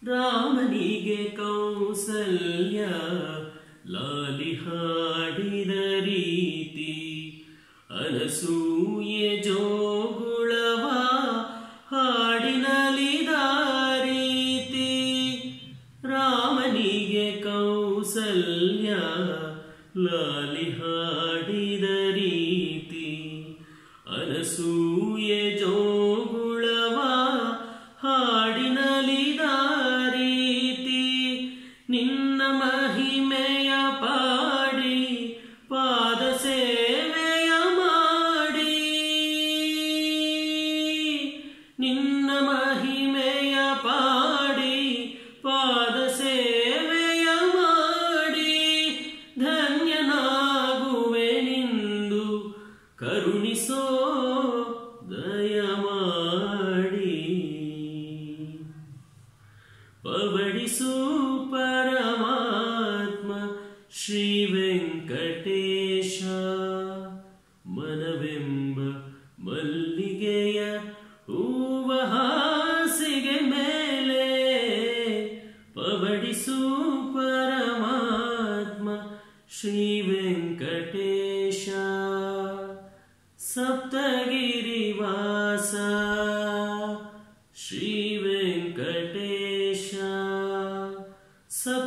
ರಾಮನಿಗೆ ಕೌಸಲ್ಯ ಲಾಲಿ ಹಾಡಿದ ರೀತಿ ಅನಸೂಯೆ ಜೋಗುಳವ ಹಾಡಿನಲಿದ ರೀತಿ ರಾಮನಿಗೆ ಕೌಸಲ್ಯ ಲಾಲಿ ಹಾಡಿದ ರೀತಿ ಅನಸೂಯೆ ಜೋಗುಳವ ಹಾಡಿನಲಿದ ರೀತಿ ನಿನ್ನ ಮಹಿಮೆಯ ಪಾಡಿ ಪಾದ ಸೇವೆಯ ಮಾಡಿ ನಿನ್ನ ಮಹಿಮೆಯ ಪಾಡಿ ಪಾದ ಸೇವೆಯ ಮಾಡಿ ಧನ್ಯನಾಗುವೆ ನಿಂದು ಕರುಣಿಸೋ ದಯ ಮಾಡಿ ಪವಡಿಸು ಪರಮಾತ್ಮ ಶ್ರೀ ವೆಂಕಟೇಶ ಮನವೆಂಬ ಮಲ್ಲಿಗೆಯ ಹೂವ ಹಾಸಿಗೆ ಮೇಲೆ ಪವಡಿಸು ಪರಮಾತ್ಮ ಶ್ರೀ ವೆಂಕಟೇಶ ಸಪ್ತಗಿರಿವಾಸ ಶ್ರೀ ವೆಂಕಟೇಶ ಸಪ್ತ